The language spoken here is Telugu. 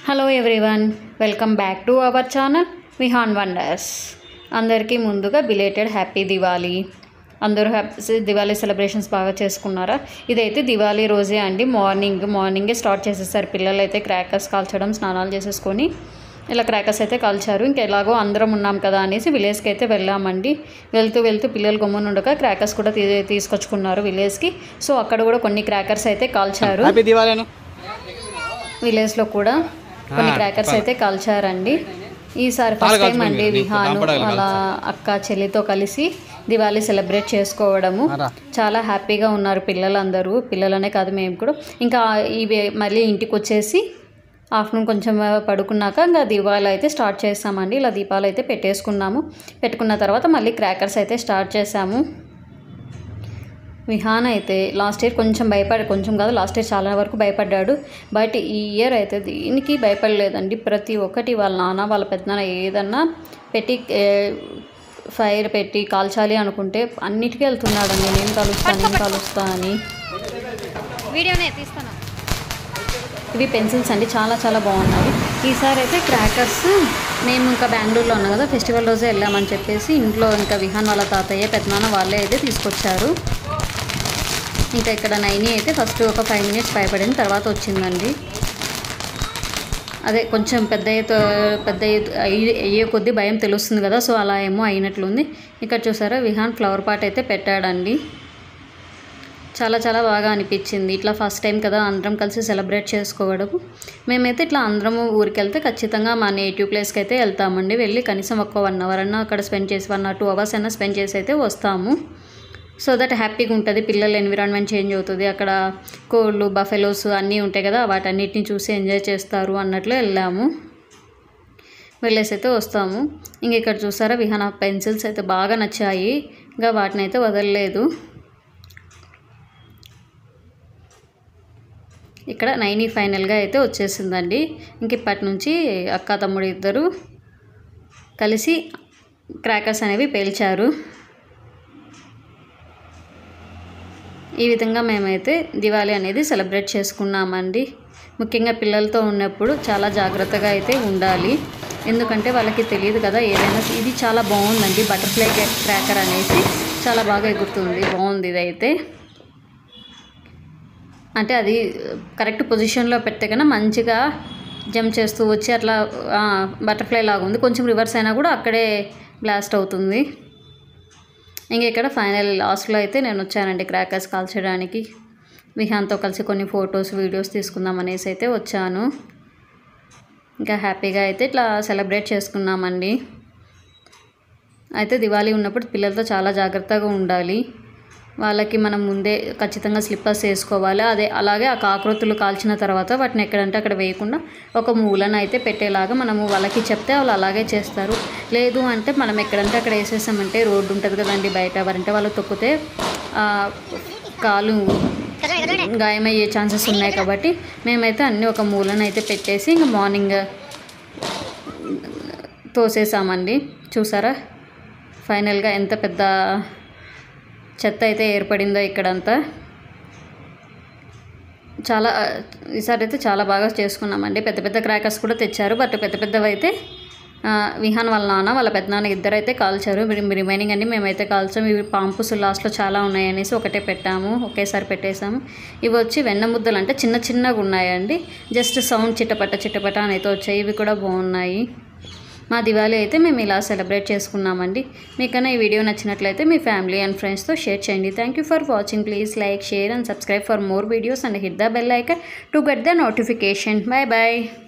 Hello everyone welcome back to our channel Vihaan wonders అందరికీ ముందుగా బిలేటెడ్ హ్యాపీ దివాళీ అందరూ హ్యాపీ దివాళీ సెలబ్రేషన్స్ బాగా చేసుకున్నారా ఇదైతే దివాళీ రోజే అండి మార్నింగ్ మార్నింగే స్టార్ట్ చేసేసారు పిల్లలు అయితే క్రాకర్స్ కాల్చడం స్నానాలు చేసేసుకొని ఇలా క్రాకర్స్ అయితే కాల్చారు ఇంకా ఎలాగో అందరం ఉన్నాం కదా అనేసి విలేజ్కి అయితే వెళ్ళామండి వెళ్తూ వెళ్తూ పిల్లలు గమ్మున ఉండగా క్రాకర్స్ కూడా తీ తీసుకొచ్చుకున్నారు విలేజ్కి సో అక్కడ కూడా కొన్ని క్రాకర్స్ అయితే కాల్చారు హ్యాపీ దివాళీను విలేజ్లో కూడా కొన్ని క్రాకర్స్ అయితే కాల్చారండి ఈసారి పాలు ఫస్ట్ టైం అండి కాల్చుకోండి, నీకు విహాను దాంపడాలి అలా అక్క చెల్లితో కలిసి దివాళీ సెలబ్రేట్ చేసుకోవడము రా. చాలా హ్యాపీగా ఉన్నారు పిల్లలందరూ పిల్లలనే కాదు మేము కూడా ఇంకా ఇవి మళ్ళీ ఇంటికి వచ్చేసి ఆఫ్టర్నూన్ కొంచెం పడుకున్నాక ఇంకా దీపాలు అయితే స్టార్ట్ చేస్తామండి ఇలా దీపాలు అయితే పెట్టేసుకున్నాము పెట్టుకున్న తర్వాత మళ్ళీ క్రాకర్స్ అయితే స్టార్ట్ చేసాము విహాన్ అయితే లాస్ట్ ఇయర్ కొంచెం భయపడి కొంచెం కాదు లాస్ట్ ఇయర్ చాలా వరకు భయపడ్డాడు బట్ ఈ ఇయర్ అయితే దీనికి భయపడలేదండి ప్రతి ఒక్కటి వాళ్ళ నాన్న వాళ్ళ పెద్దనాన్న ఏదన్నా పెట్టి ఏ, ఫైర్ పెట్టి కాల్చాలి అనుకుంటే అన్నిటికీ వెళ్తున్నాడండి నేను కలుస్తా నేను కలుస్తా అని వీడియోనే తీస్తాను ఇవి పెన్సిల్స్ అండి చాలా చాలా బాగున్నాయి ఈసారి అయితే క్రాకర్స్ మేము ఇంకా బెంగళూరులో ఉన్నాం కదా ఫెస్టివల్ రోజే వెళ్ళామని చెప్పేసి ఇంట్లో ఇంకా విహాన్ వాళ్ళ తాతయ్య పెద్దనాన్న వాళ్ళే అయితే తీసుకొచ్చారు ఇంకా ఇక్కడ నైని అయితే ఫస్ట్ ఒక ఫైవ్ మినిట్స్ భయపడిన తర్వాత వచ్చిందండి అదే కొంచెం పెద్ద అయ్యే- పెద్ద అయ్యే- అయ్యే- అయ్యే కొద్దీ భయం తెలుస్తుంది కదా సో అలా ఏమో అయినట్లుంది ఇక్కడ చూసారా విహాన్ ఫ్లవర్ పాట్ అయితే పెట్టాడండి చాలా చాలా బాగా అనిపించింది ఇట్లా ఫస్ట్ టైం కదా అందరం కలిసి సెలబ్రేట్ చేసుకోవడం మేమైతే ఇట్లా అందరము ఊరికి వెళ్తే ఖచ్చితంగా మా నేటివ్ ప్లేస్కి అయితే వెళ్తామండి వెళ్ళి కనీసం ఒక వన్ అవర్ అన్నా అక్కడ స్పెండ్ చేసి వన్ ఆర్ టూ అవర్స్ అయినా స్పెండ్ చేసి అయితే వస్తాము సో దట్ హ్యాపీగా ఉంటుంది పిల్లల ఎన్విరాన్మెంట్ చేంజ్ అవుతుంది అక్కడ కోళ్ళు బఫెలోస్ అన్నీ ఉంటాయి కదా వాటన్నిటిని చూసి ఎంజాయ్ చేస్తారు అన్నట్లు వెళ్ళాము వెళ్ళేసి అయితే వస్తాము ఇంక ఇక్కడ చూసారా విహాన పెన్సిల్స్ అయితే బాగా నచ్చాయి ఇంకా వాటిని అయితే వదలలేదు ఇక్కడ నైనీ ఫైనల్గా అయితే వచ్చేసిందండి ఇంక ఇప్పటి నుంచి అక్క తమ్ముడు ఇద్దరు కలిసి క్రాకర్స్ అనేవి పేల్చారు ఈ విధంగా మేమైతే దివాళీ అనేది సెలబ్రేట్ చేసుకున్నామండి ముఖ్యంగా పిల్లలతో ఉన్నప్పుడు చాలా జాగ్రత్తగా అయితే ఉండాలి ఎందుకంటే వాళ్ళకి తెలియదు కదా ఏదైనా ఇది చాలా బాగుందండి బటర్ఫ్లై క్రాకర్ అనేసి చాలా బాగా ఎగురుతుంది బాగుంది ఇది అయితే అంటే అది కరెక్ట్ పొజిషన్లో పెడితే కన్నా మంచిగా జంప్ చేస్తూ వచ్చి అట్లా బటర్ఫ్లై లాగా ఉంది కొంచెం రివర్స్ అయినా కూడా అక్కడే బ్లాస్ట్ అవుతుంది ఇంక ఇక్కడ ఫైనల్ లాస్ట్లో అయితే నేను వచ్చానండి క్రాకర్స్ కాల్చడానికి విహాన్తో కలిసి కొన్ని ఫొటోస్ వీడియోస్ తీసుకుందాం అనేసి అయితే వచ్చాను ఇంకా హ్యాపీగా అయితే ఇట్లా సెలబ్రేట్ చేసుకున్నామండి అయితే దివాళీ ఉన్నప్పుడు పిల్లలతో చాలా జాగ్రత్తగా ఉండాలి వాళ్ళకి మనం ముందే ఖచ్చితంగా స్లిప్పర్స్ వేసుకోవాలి అదే అలాగే ఆ కాకరొత్తులు కాల్చిన తర్వాత వాటిని ఎక్కడంటే అక్కడ వేయకుండా ఒక మూలన అయితే పెట్టేలాగా మనము వాళ్ళకి చెప్తే వాళ్ళు అలాగే చేస్తారు లేదు అంటే మనం ఎక్కడంటే అక్కడ వేసేసామంటే రోడ్డు ఉంటుంది కదండి బయట ఎవరంటే వాళ్ళు తొక్కితే ఆ, కాలు గాయమయ్యే ఛాన్సెస్ ఉన్నాయి కాబట్టి మేమైతే అన్నీ ఒక మూలన అయితే పెట్టేసి ఇంకా మార్నింగ్ తోసేసామండి చూసారా ఫైనల్గా ఎంత పెద్ద చెత్త అయితే ఏర్పడిందో ఇక్కడంతా చాలా ఈసారి అయితే చాలా బాగా చేసుకున్నామండి పెద్ద పెద్ద క్రాకర్స్ కూడా తెచ్చారు బట్ పెద్ద పెద్దవి అయితే ఆ, విహాన్ వాళ్ళ నాన్న వాళ్ళ పెద్దనాన్న ఇద్దరు అయితే కాల్చారు రిమైనింగ్ అన్ని మేమైతే కాల్చాము ఇవి పాంపుస్ లాస్ట్లో చాలా ఉన్నాయి అనేసి ఒకటే పెట్టాము ఒకేసారి పెట్టేసాము ఇవి వచ్చి వెన్న ముద్దలు అంటే చిన్న చిన్నగా ఉన్నాయండి జస్ట్ సౌండ్ చిట్టపట్ట చిట్టపట్ట అని అయితే వచ్చాయి ఇవి కూడా బాగున్నాయి మా దివాళీ అయితే మేము ఇలా సెలబ్రేట్ చేసుకున్నామండి మీకన్నా ఈ వీడియో నచ్చినట్లయితే మీ ఫ్యామిలీ అండ్ ఫ్రెండ్స్తో షేర్ చేయండి thank you for watching please like share and subscribe for more videos and hit the bell icon to get the notification bye bye